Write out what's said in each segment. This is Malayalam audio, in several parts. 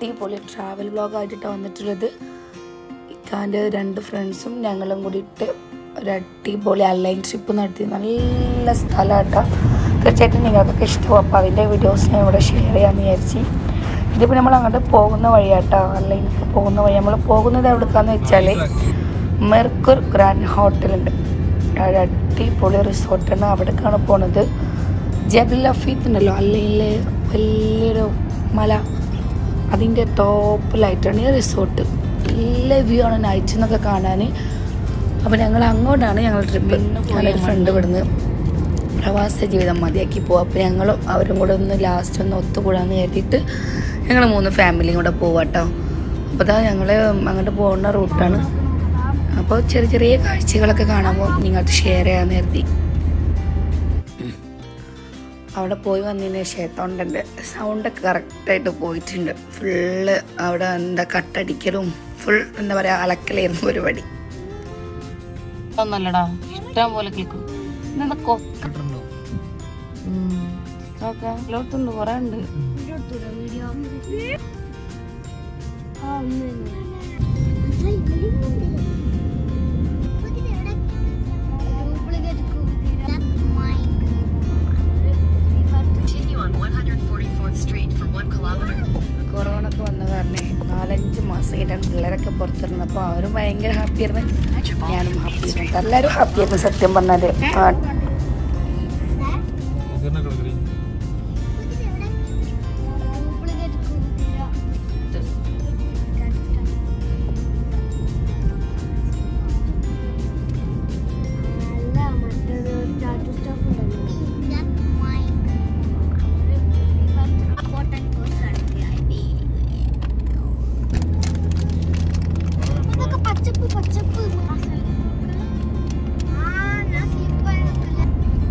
അടിപൊളി ട്രാവൽ വ്ളോഗ് ആയിട്ടാണ് വന്നിട്ടുള്ളത് ഇക്കാൻ്റെ രണ്ട് ഫ്രണ്ട്സും ഞങ്ങളും കൂടിയിട്ട് ഒരു അടിപൊളി അലൈൻ ട്രിപ്പ് നടത്തി നല്ല സ്ഥലമാട്ടോ തീർച്ചയായിട്ടും നിങ്ങൾക്കൊക്കെ ഇഷ്ടവും അപ്പോൾ അതിൻ്റെ വീഡിയോസ് ഞാൻ ഇവിടെ ഷെയർ ചെയ്യാമെന്ന് വിചാരിച്ചു ഇതിപ്പോൾ നമ്മൾ അങ്ങോട്ട് പോകുന്ന വഴിയാട്ടോ അലൈനിക്ക് പോകുന്ന വഴി നമ്മൾ പോകുന്നത് എവിടേക്കാന്ന് വെച്ചാൽ മെർക്കുർ ഗ്രാൻഡ് ഹോട്ടലുണ്ട് ഒരു അടിപൊളി റിസോർട്ടാണ് അവിടേക്കാണ് പോണത് ജബൽ അഫീത്ത് ഉണ്ടല്ലോ അല്ലെങ്കിൽ വലിയൊരു മല അതിൻ്റെ ടോപ്പിലായിട്ടാണ് ഈ റിസോർട്ട് നല്ല വ്യൂ ആണ് നൈറ്റ് എന്നൊക്കെ കാണാൻ അപ്പോൾ ഞങ്ങൾ അങ്ങോട്ടാണ് ഞങ്ങൾ ട്രിപ്പ് ഞങ്ങളൊരു ഫ്രണ്ട് ഇവിടുന്ന് പ്രവാസ ജീവിതം മതിയാക്കി പോകും അപ്പോൾ ഞങ്ങളും അവരും കൂടെ ഒന്ന് ലാസ്റ്റ് ഒന്ന് ഒത്തുകൂടാന്ന് കരുതിയിട്ട് ഞങ്ങൾ മൂന്ന് ഫാമിലിയും കൂടെ പോവാട്ടോ അപ്പോൾ അതാ ഞങ്ങൾ അങ്ങോട്ട് പോകുന്ന റൂട്ടാണ് അപ്പോൾ ചെറിയ ചെറിയ കാഴ്ചകളൊക്കെ കാണുമ്പോൾ നിങ്ങൾക്ക് ഷെയർ ചെയ്യാമെന്ന് കരുതി അവിടെ പോയി വന്നതിന് ശേഷം തൊണ്ടൻ്റെ സൗണ്ടൊക്കെ കറക്റ്റായിട്ട് പോയിട്ടുണ്ട് ഫുള്ള് അവിടെ എന്താ കട്ടടിക്കലും ഫുൾ എന്താ പറയുക അലക്കലായിരുന്നു പരിപാടി ഒന്നല്ലടാ ഇഷ്ടം പോലെ കേൾക്കും ഇതെന്താ കൊക്ക ഓക്കെ എല്ലായിടത്തുണ്ട് കുറെ ഉണ്ട് Continue on 144th Street for one kilometer. Corona ഒക്കെ വന്ന കാരണേ നാലഞ്ച് മാസമായിട്ടാണ് പിള്ളേരൊക്കെ പുറത്തിരുന്നപ്പോൾ അവരും ഭയങ്കര ഹാപ്പി ആയിരുന്നു ഞാനും ഹാപ്പി ആയിരുന്നു എല്ലാവരും ഹാപ്പി ആയിരുന്നു സത്യം പറഞ്ഞാൽ ആ പച്ചപ്പ് പച്ചപ്പ് ആ ഞാൻ സ്ലിപ്പായിരുന്നു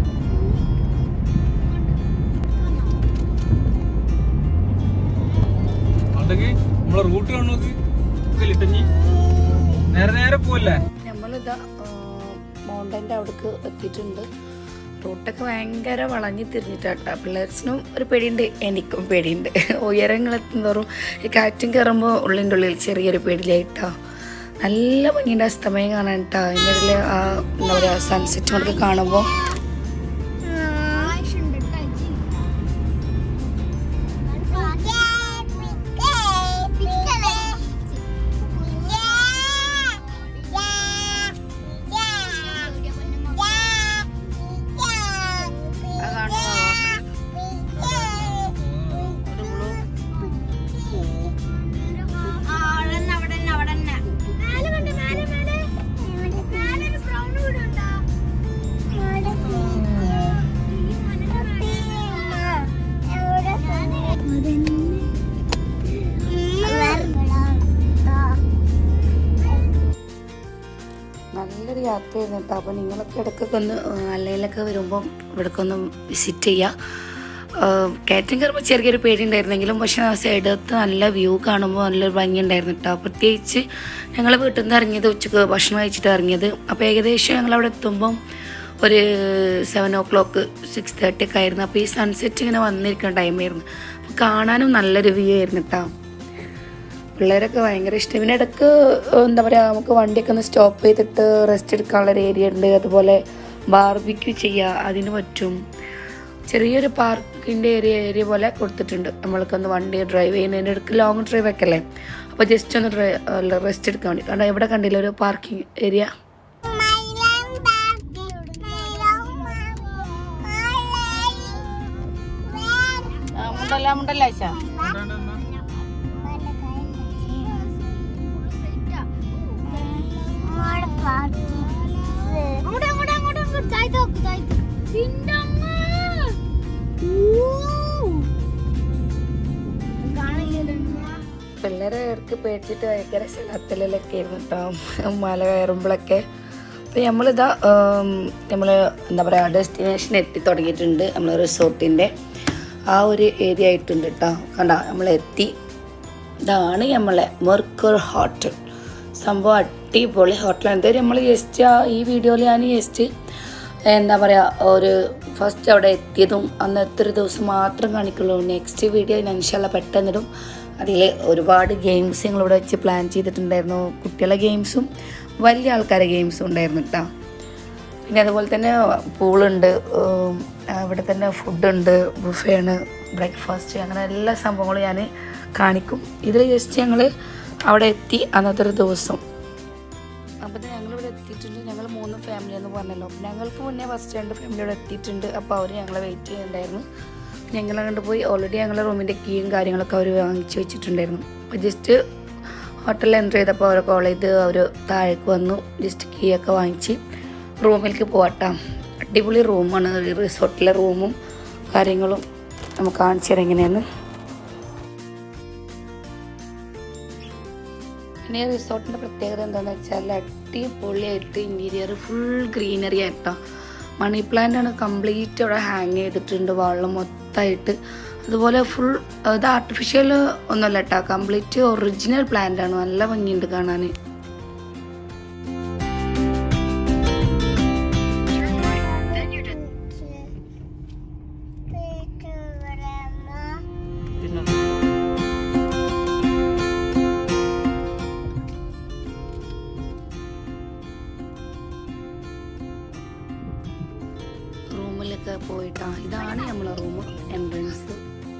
ഉണ്ടെങ്കിൽ നമ്മളെ റൂട്ട് കാണുന്നത് ഇട്ടഞ്ഞി നേരെ നേരെ പോവല്ലേ നമ്മളിതാ മൗണ്ടൻ്റെ അവിടേക്ക് എത്തിയിട്ടുണ്ട് റൂട്ടൊക്കെ ഭയങ്കര വളഞ്ഞു തിരിഞ്ഞിട്ടാട്ടാ പിള്ളേർസിനും ഒരു പേടിയുണ്ട് എനിക്കും പേടിയുണ്ട് ഉയരങ്ങൾ എത്തുന്തോറും ഈ കാറ്റും കയറുമ്പോൾ ഉള്ളിൻ്റെ ഉള്ളിൽ ചെറിയൊരു പേടിയിലായിട്ടാ നല്ല ഭംഗിയുണ്ട് അസ്തമയം കാണാൻ കേട്ടോ അതിൻ്റെ ഇടയിൽ ആ എന്താ പറയുക സൺസെറ്റും ഒക്കെ കാണുമ്പോൾ നല്ലൊരു യാത്രയായിരുന്നു കേട്ടോ അപ്പോൾ നിങ്ങളൊക്കെ ഇടയ്ക്കൊക്കെ ഒന്ന് അല്ലയിലൊക്കെ വരുമ്പം ഇവിടേക്ക് ഒന്ന് വിസിറ്റ് ചെയ്യുക കയറ്റം കയറുമ്പോൾ ചെറിയൊരു പേടി ഉണ്ടായിരുന്നെങ്കിലും പക്ഷേ ആ സൈഡത്ത് നല്ല വ്യൂ കാണുമ്പോൾ നല്ലൊരു ഭംഗി ഉണ്ടായിരുന്നു കേട്ടോ പ്രത്യേകിച്ച് ഞങ്ങൾ വീട്ടിൽ നിന്ന് ഇറങ്ങിയത് ഉച്ചക്ക് ഭക്ഷണം കഴിച്ചിട്ട് ഇറങ്ങിയത് അപ്പോൾ ഏകദേശം ഞങ്ങൾ അവിടെ എത്തുമ്പം ഒരു seven o'clock six thirty ഒക്കെ ആയിരുന്നു അപ്പോൾ ഈ സൺസെറ്റ് ഇങ്ങനെ വന്നിരിക്കുന്ന ടൈമായിരുന്നു അപ്പോൾ കാണാനും നല്ലൊരു വ്യൂ ആയിരുന്നു കേട്ടോ പിള്ളേരൊക്കെ ഭയങ്കര ഇഷ്ടം പിന്നെ ഇടയ്ക്ക് എന്താ പറയുക നമുക്ക് വണ്ടിയൊക്കെ ഒന്ന് സ്റ്റോപ്പ് ചെയ്തിട്ട് റെസ്റ്റ് എടുക്കാനുള്ള ഒരു ഏരിയ ഉണ്ട് അതുപോലെ ബാർബിക്യൂ ചെയ്യുക അതിന് പറ്റും ചെറിയൊരു പാർക്കിൻ്റെ ഏരിയ ഏരിയ പോലെ കൊടുത്തിട്ടുണ്ട് നമ്മൾക്കൊന്ന് വണ്ടി ഡ്രൈവ് ചെയ്യുന്നതിൻ്റെ ഇടയ്ക്ക് ലോങ് ഡ്രൈവ് ഒക്കെ അല്ലേ അപ്പോൾ ജസ്റ്റ് ഒന്ന് ഡ്രൈ റെസ്റ്റ് എടുക്കാൻ വേണ്ടി കാരണം ഇവിടെ കണ്ടില്ല ഒരു പാർക്കിംഗ് ഏരിയ മുണ്ടല്ല മുണ്ടല്ല ആയിഷ അങ്ങോട്ട് അങ്ങോട്ട് അങ്ങോട്ട് അങ്ങോട്ട് താഴ്ത്ത് നോക്ക് താഴ്ത്ത് പിന്നെ അങ്ങ് കാണില്ലല്ലോ പിള്ളേരെ ഇടയ്ക്ക് പേടിച്ചിട്ട് ഭയങ്കര ശലത്തിലൊക്കെ ആയിരുന്നു കേട്ടോ മല കയറുമ്പോഴൊക്കെ അപ്പോൾ നമ്മളിതാ നമ്മൾ എന്താ പറയുക ഡെസ്റ്റിനേഷൻ എത്തി തുടങ്ങിയിട്ടുണ്ട് നമ്മൾ റിസോർട്ടിൻ്റെ ആ ഒരു ഏരിയ ആയിട്ടുണ്ട് കേട്ടോ കണ്ട നമ്മൾ എത്തി ഇതാണ് നമ്മളെ മെർക്കൂർ ഹോട്ടൽ സംഭവം അടിപൊളി ഹോട്ടലാണ് ഇതുവരെ നമ്മൾ ജസ്റ്റ് ആ ഈ വീഡിയോയിൽ ഞാൻ ജസ്റ്റ് എന്താ പറയുക ഒരു ഫസ്റ്റ് അവിടെ എത്തിയതും അന്നത്തെ ഒരു ദിവസം മാത്രം കാണിക്കുള്ളൂ നെക്സ്റ്റ് വീഡിയോ ഞാൻ ഇൻഷാല്ല പെട്ടെന്നിടും അതിൽ ഒരുപാട് ഗെയിംസ് ഞങ്ങളിവിടെ വെച്ച് പ്ലാൻ ചെയ്തിട്ടുണ്ടായിരുന്നു കുട്ടികളെ ഗെയിംസും വലിയ ആൾക്കാരെ ഗെയിംസും ഉണ്ടായിരുന്നു കേട്ടോ പിന്നെ അതുപോലെ തന്നെ പൂളുണ്ട് ഉം, അവിടെ തന്നെ ഫുഡുണ്ട് ബുഫേണ് ബ്രേക്ക്ഫാസ്റ്റ് അങ്ങനെ എല്ലാ സംഭവങ്ങളും ഞാൻ കാണിക്കും ഇതിൽ ജസ്റ്റ് ഞങ്ങൾ അവിടെ എത്തി അന്നത്തെ ഒരു ദിവസം അപ്പോൾ ഞങ്ങളിവിടെ എത്തിയിട്ടുണ്ട് ഞങ്ങൾ മൂന്ന് ഫാമിലി എന്ന് പറഞ്ഞല്ലോ അപ്പോൾ ഞങ്ങൾക്ക് മുന്നേ ഫസ്റ്റ് രണ്ട് ഫാമിലി ഇവിടെ എത്തിയിട്ടുണ്ട് അപ്പോൾ അവർ ഞങ്ങളെ വെയിറ്റ് ചെയ്യുന്നുണ്ടായിരുന്നു ഞങ്ങൾ അങ്ങോട്ട് പോയി ഓൾറെഡി ഞങ്ങളെ റൂമിൻ്റെ കീയും കാര്യങ്ങളൊക്കെ അവർ വാങ്ങിച്ചു വെച്ചിട്ടുണ്ടായിരുന്നു അപ്പോൾ ജസ്റ്റ് ഹോട്ടലിൽ എൻ്റർ ചെയ്തപ്പോൾ അവരെ കോൾ ചെയ്ത് അവർ താഴേക്ക് വന്നു ജസ്റ്റ് കീ ഒക്കെ വാങ്ങിച്ച് റൂമിലേക്ക് പോകട്ടാം അടിപൊളി റൂമാണ് റിസോർട്ടിലെ റൂമും കാര്യങ്ങളും നമുക്ക് കാണിച്ചു തരാം എങ്ങനെയാണ് പിന്നെ ഈ റിസോർട്ടിൻ്റെ പ്രത്യേകത എന്താണെന്ന് വെച്ചാൽ അടിപൊളിയായിട്ട് ഇൻറ്റീരിയർ ഫുൾ ഗ്രീനറി ആയിട്ടോ മണി പ്ലാന്റ് ആണ് കംപ്ലീറ്റ് അവിടെ ഹാങ് ചെയ്തിട്ടുണ്ട് വെള്ളം മൊത്തമായിട്ട് അതുപോലെ ഫുൾ ഇത് ആർട്ടിഫിഷ്യൽ ഒന്നുമല്ല കേട്ടോ കംപ്ലീറ്റ് ഒറിജിനൽ പ്ലാന്റ് ആണ് നല്ല ഭംഗിയുണ്ട് കാണാൻ Turn right, then you're to റൂമിലൊക്കെ പോയിട്ടാ ഇതാണ് നമ്മളെ റൂം എൻട്രൻസ്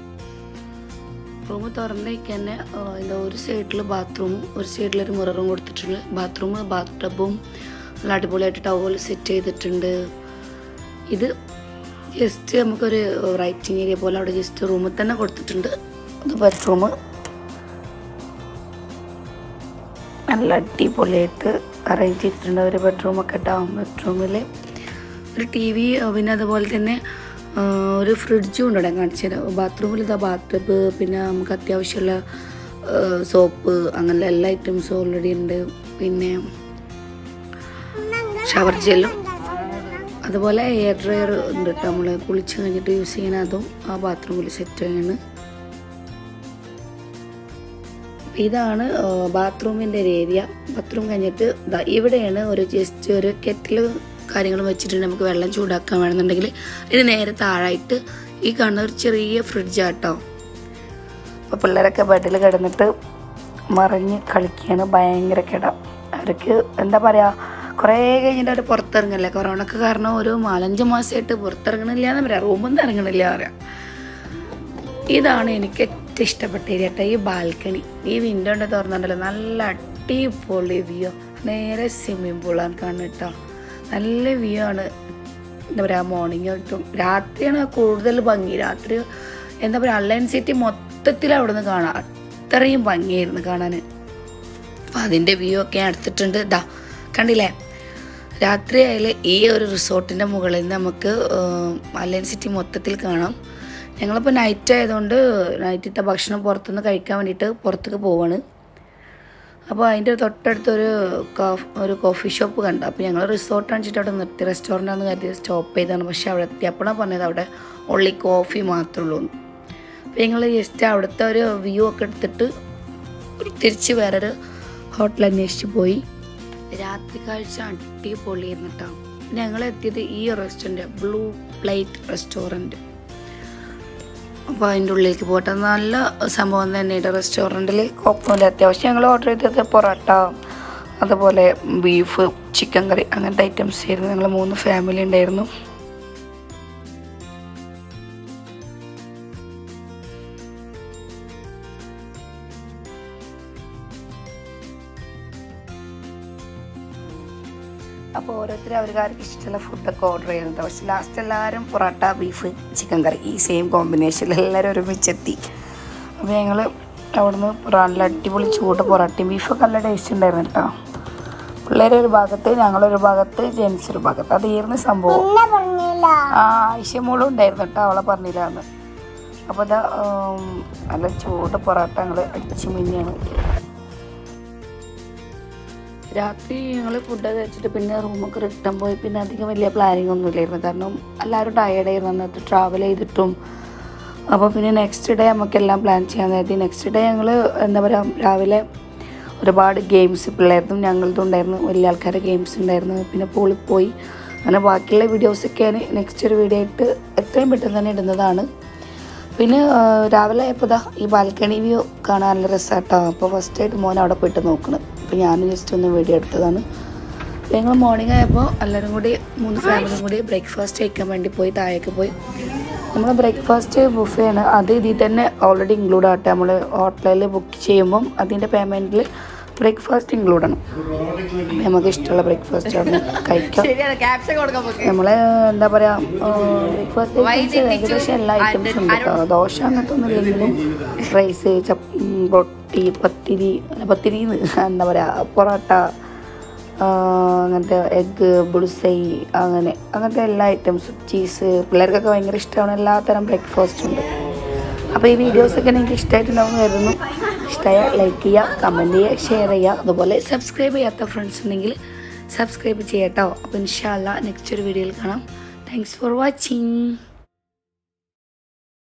റൂം തുറന്നേക്ക് തന്നെ ആ, ഇതിൻ്റെ ഒരു സൈഡിൽ ബാത്റൂമും ഒരു സൈഡിൽ ഒരു മിററും കൊടുത്തിട്ടുണ്ട് ബാത്റൂം ബാത്ത് ടബും നല്ല അടിപൊളിയായിട്ട് ടവൽ സെറ്റ് ചെയ്തിട്ടുണ്ട് ഇത് ജസ്റ്റ് നമുക്കൊരു റൈറ്റിംഗ് ഏരിയ പോലെ അവിടെ ജസ്റ്റ് റൂമിൽ തന്നെ കൊടുത്തിട്ടുണ്ട് അത് ബെഡ്റൂം നല്ല അടിപൊളിയായിട്ട് അറേഞ്ച് ചെയ്തിട്ടുണ്ട് ഒരു ബെഡ്റൂമൊക്കെ ഉണ്ടാവും ബെഡ്റൂമിൽ ഒരു ടി വി പിന്നെ അതുപോലെ തന്നെ ആ, ഒരു ഫ്രിഡ്ജും ഉണ്ട് ഇവിടെ കാണിച്ചു തരാം ബാത്റൂമിൽ ഇതാ ബാത്ത് ടബ് പിന്നെ നമുക്ക് അത്യാവശ്യമുള്ള സോപ്പ് അങ്ങനെ എല്ലാ ഐറ്റംസും ഓൾറെഡി ഉണ്ട് പിന്നെ ഷവർ ജെല്ലും അതുപോലെ എയർ ഡ്രയർ ഉണ്ട് കേട്ടോ നമ്മൾ കുളിച്ച് കഴിഞ്ഞിട്ട് യൂസ് ചെയ്യുന്ന അതും ആ ബാത്റൂമിൽ സെറ്റ് ചെയ്യാണ് ഇതാണ് ബാത്റൂമിൻ്റെ ഒരു ഏരിയ ബാത്റൂം കഴിഞ്ഞിട്ട് ദാ ഇവിടെയാണ് ഒരു ജസ്റ്റ് ഒരു കെറ്റിൽ കാര്യങ്ങൾ വെച്ചിട്ടുണ്ട് നമുക്ക് വെള്ളം ചൂടാക്കാൻ വേണമെന്നുണ്ടെങ്കിൽ ഇത് നേരെ താഴായിട്ട് ഈ കാണുന്ന ഒരു ചെറിയ ഫ്രിഡ്ജാട്ടോ അപ്പോൾ പിള്ളേരൊക്കെ ബെഡിൽ കിടന്നിട്ട് മറിഞ്ഞ് കളിക്കുകയാണ് ഭയങ്കര കിട അവർക്ക് എന്താ പറയുക കുറേ കഴിഞ്ഞിട്ട് അവർ പുറത്തിറങ്ങില്ല കൊറോണക്ക് കാരണം ഒരു നാലഞ്ച് മാസമായിട്ട് പുറത്തിറങ്ങണില്ല എന്ന് പറയാം റൂമിൽ നിന്ന് ഇറങ്ങണില്ല പറയാം ഇതാണ് എനിക്ക് ഏറ്റവും ഇഷ്ടപ്പെട്ട ഏരിയ കേട്ടോ ഈ ബാൽക്കണി ഈ വിൻഡോ ഉണ്ട് തുറന്നിട്ടുണ്ടല്ലോ നല്ല അടിപൊളി വ്യൂ നേരെ സ്വിമ്മിംഗ് പൂളാണ് കാണുന്നത് കേട്ടോ നല്ല വ്യൂ ആണ് എന്താ പറയുക മോർണിംഗ് തൊട്ടും രാത്രിയാണ് കൂടുതൽ ഭംഗി രാത്രി എന്താ പറയുക അൺലൈൻ സിറ്റി മൊത്തത്തിൽ അവിടെ നിന്ന് കാണാം അത്രയും ഭംഗിയായിരുന്നു കാണാൻ അപ്പം അതിൻ്റെ വ്യൂ ഒക്കെ ഞാൻ എടുത്തിട്ടുണ്ട് ഇതാ കണ്ടില്ലേ രാത്രി ആയാലും ഈ ഒരു റിസോർട്ടിൻ്റെ മുകളിൽ നിന്ന് നമുക്ക് അലയൻ സിറ്റി മൊത്തത്തിൽ കാണാം ഞങ്ങളിപ്പോൾ നൈറ്റ് ആയതുകൊണ്ട് നൈറ്റിത്തെ ഭക്ഷണം പുറത്തുനിന്ന് കഴിക്കാൻ വേണ്ടിയിട്ട് പുറത്തേക്ക് പോവാണ് അപ്പോൾ അതിൻ്റെ തൊട്ടടുത്ത് ഒരു കോഫ് ഒരു കോഫി ഷോപ്പ് കണ്ടു അപ്പോൾ ഞങ്ങൾ റിസോർട്ട് അണിച്ചിട്ട് അവിടെ നിർത്തി റെസ്റ്റോറൻ്റാന്ന് കരുതി സ്റ്റോപ്പ് ചെയ്താണ് പക്ഷേ അവിടെ എത്തിയപ്പോഴാണ് പറഞ്ഞത് അവിടെ ഓൺലി കോഫി മാത്രമേ ഉള്ളൂ എന്ന്. അപ്പോൾ ഞങ്ങൾ ജസ്റ്റ് അവിടുത്തെ ഒരു വ്യൂ ഒക്കെ എടുത്തിട്ട് തിരിച്ച് വേറൊരു ഹോട്ടൽ അന്വേഷിച്ച് പോയി രാത്രി കാഴ്ച അടിപൊളിയായിരുന്നു കേട്ടോ ഞങ്ങൾ എത്തിയത് ഈ റെസ്റ്റോറൻറ്റ് ബ്ലൂ പ്ലേറ്റ് റെസ്റ്റോറൻറ്റ് അപ്പോൾ അതിൻ്റെ ഉള്ളിലേക്ക് പോട്ടെ നല്ല സംഭവം തന്നെയാണ് റെസ്റ്റോറൻറ്റിൽ കുഴപ്പമില്ല അത്യാവശ്യം ഞങ്ങൾ ഓർഡർ ചെയ്തത് പൊറോട്ട അതുപോലെ ബീഫ് ചിക്കൻ കറി അങ്ങനത്തെ ഐറ്റംസ് ആയിരുന്നു ഞങ്ങൾ മൂന്ന് ഫാമിലി ഉണ്ടായിരുന്നു അപ്പോൾ ഓരോരുത്തരും അവർക്ക് ഇഷ്ടമുള്ള ഫുഡൊക്കെ ഓർഡർ ചെയ്യുന്നുണ്ട് പക്ഷെ ലാസ്റ്റ് എല്ലാവരും പൊറോട്ട ബീഫ് ചിക്കൻ കറി ഈ സെയിം കോമ്പിനേഷനിൽ എല്ലാവരും ഒരുമിച്ചെത്തി അപ്പോൾ ഞങ്ങൾ അവിടുന്ന് പൊറ- നല്ല അടിപൊളി ചൂട് പൊറോട്ടയും ബീഫൊക്കെ നല്ല ടേസ്റ്റ് ഉണ്ടായിരുന്നു കേട്ടോ പിള്ളേർ ഒരു ഭാഗത്ത് ഞങ്ങളൊരു ഭാഗത്ത് ജെൻസ് ഒരു ഭാഗത്ത് അതായിരുന്നു സംഭവം ആ ആയിഷമോളും ഉണ്ടായിരുന്നു കേട്ടോ അവളെ പറഞ്ഞില്ല എന്ന് അപ്പോൾ ഇതാ ഉം, നല്ല ചൂട് പൊറോട്ട ഞങ്ങൾ അടിച്ചു മിന്നിയാണ് രാത്രി ഞങ്ങൾ ഫുഡ് കഴിച്ചിട്ട് പിന്നെ റൂമൊക്കെ റിട്ടേൺ പോയി പിന്നെ അധികം വലിയ പ്ലാനിങ് ഒന്നും ഇല്ലായിരുന്നു കാരണം എല്ലാവരും ടയേർഡായിരുന്നു അന്നത്തെ ട്രാവൽ ചെയ്തിട്ടും അപ്പോൾ പിന്നെ നെക്സ്റ്റ് ഡേ നമുക്കെല്ലാം പ്ലാൻ ചെയ്യാൻ നേരത്തെ നെക്സ്റ്റ് ഡേ ഞങ്ങൾ എന്താ പറയുക രാവിലെ ഒരുപാട് ഗെയിംസ് പിള്ളേർക്കും ഞങ്ങളതും ഉണ്ടായിരുന്നു വലിയ ആൾക്കാരുടെ ഗെയിംസ് ഉണ്ടായിരുന്നു പിന്നെ പൂളിൽ പോയി അങ്ങനെ ബാക്കിയുള്ള വീഡിയോസൊക്കെ ഞാൻ നെക്സ്റ്റ് ഒരു വീഡിയോ ആയിട്ട് എത്രയും പെട്ടെന്ന് തന്നെ ഇടുന്നതാണ് പിന്നെ ആ, രാവിലെ ആയപ്പോൾ ദാ ഈ ബാൽക്കണി വ്യൂ കാണാൻ നല്ല രസമാട്ടോ അപ്പോൾ ഫസ്റ്റ് ആയിട്ട് മോൻ അവിടെ പോയിട്ട് നോക്കണം അപ്പോൾ ഞാൻ ജസ്റ്റ് ഒന്ന് വീഡിയോ എടുത്തതാണ് അപ്പോൾ ഞങ്ങൾ മോർണിംഗ് ആയപ്പോൾ എല്ലാവരും കൂടി മൂന്ന് ഫാമിലിയും കൂടി ബ്രേക്ക്ഫാസ്റ്റ് കഴിക്കാൻ വേണ്ടി പോയി താഴേക്ക് പോയി നമ്മൾ ബ്രേക്ക്ഫാസ്റ്റ് ബുഫേയാണ് അത് ഇതിൽ തന്നെ ഓൾറെഡി ഇൻക്ലൂഡ് ആട്ടെ നമ്മൾ ഹോട്ടലിൽ ബുക്ക് ചെയ്യുമ്പം അതിൻ്റെ പേയ്മെൻറ്റിൽ ബ്രേക്ക്ഫാസ്റ്റ് ഇൻക്ലൂഡ് ആണ് അപ്പോൾ നമുക്ക് ഇഷ്ടമുള്ള ബ്രേക്ക്ഫാസ്റ്റ് ആണ് കഴിക്കാം നമ്മൾ എന്താ പറയാ ബ്രേക്ക്ഫാസ്റ്റ് ഐറ്റംസ് ഏകദേശം എല്ലാ ഐറ്റംസും ഉണ്ട് കേട്ടോ ദോശ അങ്ങനത്തെ ഒന്നും ഇല്ലെങ്കിലും റൈസ് ചപ്പ് ഉം, റൊട്ടി പത്തിരി അല്ല പത്തിരി എന്താ പറയാ പൊറോട്ട ആ, അങ്ങനത്തെ എഗ്ഗ് ബുൾസൈ അങ്ങനെ അങ്ങനത്തെ എല്ലാ ഐറ്റംസും ചീസ് പിള്ളേർക്കൊക്കെ ഭയങ്കര ഇഷ്ടമാണ് എല്ലാ തരം ബ്രേക്ക്ഫാസ്റ്റും ഉണ്ട് അപ്പോൾ ഈ വീഡിയോസൊക്കെ നിങ്ങൾക്ക് ഇഷ്ടമായിട്ടുണ്ടാവും കരുതുന്നു ഇഷ്ടമായ ലൈക്ക് ചെയ്യുക കമൻറ്റ് ചെയ്യുക ഷെയർ ചെയ്യുക അതുപോലെ സബ്സ്ക്രൈബ് ചെയ്യാത്ത ഫ്രണ്ട്സ് ഉണ്ടെങ്കിൽ സബ്സ്ക്രൈബ് ചെയ്യാട്ടോ അപ്പോൾ ഇൻഷാല്ല നെക്സ്റ്റ് ഒരു വീഡിയോയിൽ കാണാം താങ്ക്സ് ഫോർ വാച്ചിങ്